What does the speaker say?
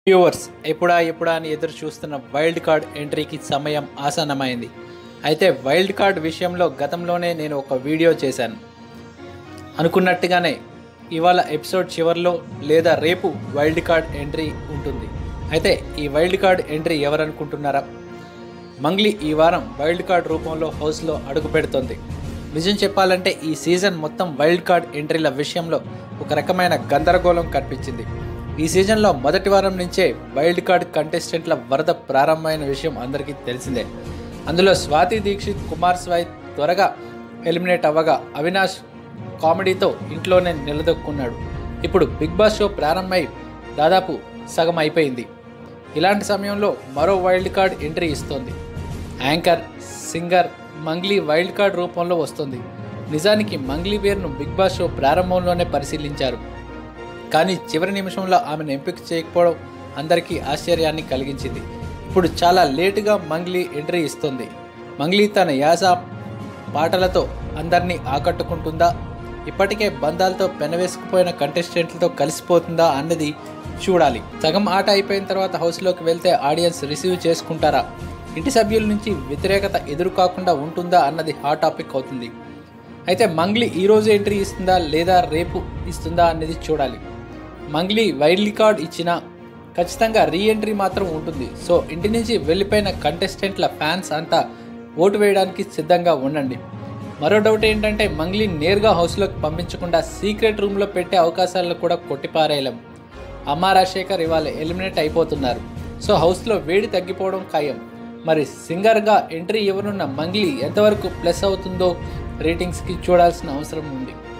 viewers ఎప్పుడా ఎప్పుడా అని ఎదురు చూస్తున్న వైల్డ్ కార్డ్ ఎంట్రీకి సమయం ఆసన్నమైంది అయితే వైల్డ్ కార్డ్ విషయంలో గతంలోనే నేను ఒక వీడియో చేశాను అనుకున్నట్టుగానే ఇవాళ ఎపిసోడ్ చివరిలో లేదా రేపు వైల్డ్ కార్డ్ ఎంట్రీ ఉంటుంది అయితే ఈ వైల్డ్ కార్డ్ ఎంట్రీ ఎవరనుకుంటున్నారా మంగ్లీ ఈ వారం వైల్డ్ కార్డ్ రూపంలో హౌస్లో అడుగు పెడుతోంది నిజం చెప్పాలంటే ఈ సీజన్ మొత్తం వైల్డ్ కార్డ్ ఎంట్రీల విషయంలో ఒక రకమైన గందరగోళం కనిపించింది ఈ సీజన్లో మొదటి వారం నుంచే వైల్డ్ కార్డ్ కంటెస్టెంట్ల వరద ప్రారంభమైన విషయం అందరికీ తెలిసిందే అందులో స్వాతి దీక్షిత్ కుమార్ స్వై త్వరగా ఎలిమినేట్ అవ్వగా అవినాష్ కామెడీతో ఇంట్లోనే నిలదొక్కున్నాడు ఇప్పుడు బిగ్ బాస్ షో ప్రారంభమై దాదాపు సగం అయిపోయింది ఇలాంటి సమయంలో మరో వైల్డ్ కార్డ్ ఎంట్రీ ఇస్తోంది anchor singer Mangli wild card రూపంలో వస్తుంది నిజానికి మంగ్లీ పేరును బిగ్ బాస్ షో ప్రారంభంలోనే పరిశీలించారు కానీ చివరి నిమిషంలో ఆమెను ఎంపిక చేయకపోవడం అందరికీ ఆశ్చర్యాన్ని కలిగించింది ఇప్పుడు చాలా లేటుగా మంగ్లీ ఎంట్రీ ఇస్తుంది మంగ్లీ తన యాస పాటలతో అందరినీ ఆకట్టుకుంటుందా ఇప్పటికే బంధాలతో పెనవేసుకుపోయిన కంటెస్టెంట్లతో కలిసిపోతుందా అన్నది చూడాలి సగం ఆట అయిపోయిన తర్వాత హౌస్లోకి వెళ్తే ఆడియన్స్ రిసీవ్ చేసుకుంటారా ఇంటి సభ్యుల నుంచి వ్యతిరేకత ఎదురు కాకుండా ఉంటుందా అన్నది హాట్ టాపిక్ అవుతుంది అయితే మంగ్లీ ఈ రోజు ఎంట్రీ ఇస్తుందా లేదా రేపు ఇస్తుందా అనేది చూడాలి మంగ్లీ వైల్డ్ కార్డ్ ఇచ్చినా ఖచ్చితంగా రీ ఎంట్రీ మాత్రం ఉంటుంది సో ఇంటి నుంచి వెళ్ళిపోయిన కంటెస్టెంట్ల ఫ్యాన్స్ అంతా ఓటు వేయడానికి సిద్ధంగా ఉండండి మరో డౌట్ ఏంటంటే మంగ్లీ నేరుగా హౌస్లోకి పంపించకుండా సీక్రెట్ రూమ్లో పెట్టే అవకాశాలను కూడా కొట్టిపారేయలేం అమ్మ రాజశేఖర్ ఇవాళ ఎలిమినేట్ అయిపోతున్నారు సో హౌస్లో వేడి తగ్గిపోవడం ఖాయం మరి సింగర్గా ఎంట్రీ ఇవ్వనున్న మంగ్లీ ఎంతవరకు ప్లస్ అవుతుందో రేటింగ్స్కి చూడాల్సిన అవసరం ఉంది